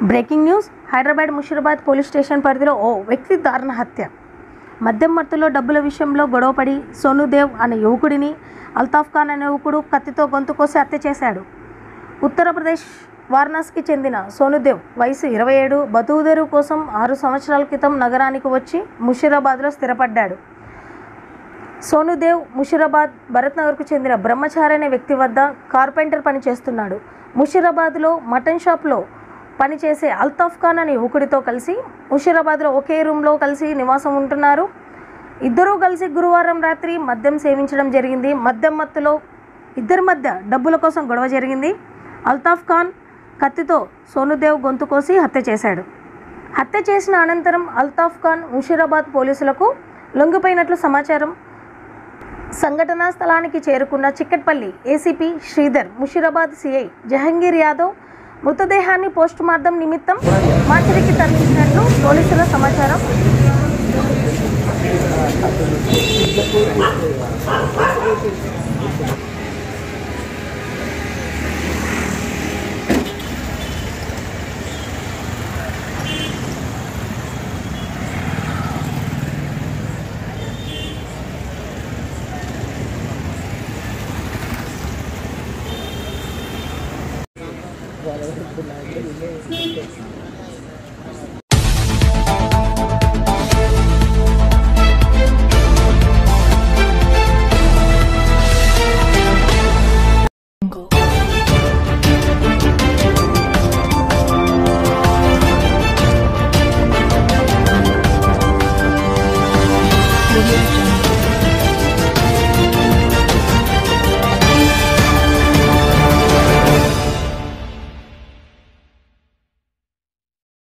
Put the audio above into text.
breaking news Hyderabad Musheerabad police station పరిధిలో ఓ వ్యక్తి దారుణ హత్య మద్యం మత్తులో డబ్బుల విషయంలో గొడవపడి సోనుదేవ్ అనే యువకుడిని అల్తాఫ్ ఖాన్ అనే యువకుడు కత్తితో గొంతు కోసి హత్య చేశాడు ఉత్తరప్రదేశ్ వారణాసికి చెందిన సోనుదేవ్ వయసు ఇరవై ఏడు బతుకుదెరు కోసం ఆరు సంవత్సరాల క్రితం నగరానికి వచ్చి ముషిరాబాద్లో స్థిరపడ్డాడు సోనుదేవ్ ముషిరాబాద్ భరత్ నగర్కు చెందిన బ్రహ్మచారి అనే వ్యక్తి వద్ద కార్పెంటర్ పని చేస్తున్నాడు ముషిరాబాద్లో మటన్ షాప్లో పనిచేసే అల్తాఫ్ ఖాన్ అనే యువకుడితో కలిసి ముషిరాబాద్లో ఒకే రూమ్లో కలిసి నివాసం ఉంటున్నారు ఇద్దరూ కలిసి గురువారం రాత్రి మద్యం సేవించడం జరిగింది మద్యం మత్తులో ఇద్దరి మధ్య డబ్బుల కోసం గొడవ జరిగింది అల్తాఫ్ ఖాన్ కత్తితో సోనుదేవ్ గొంతు కోసి హత్య చేశాడు హత్య చేసిన అనంతరం అల్తాఫ్ ఖాన్ ముషిరాబాద్ పోలీసులకు లొంగిపోయినట్లు సమాచారం సంఘటనా స్థలానికి చేరుకున్న చిక్కట్పల్లి ఏసీపీ శ్రీధర్ ముషిరాబాద్ సిఐ జహంగీర్ యాదవ్ మృతదేహాన్ని పోస్టుమార్టం నిమిత్తం మార్చరికి తరలించినట్లు పోలీసుల సమాచారం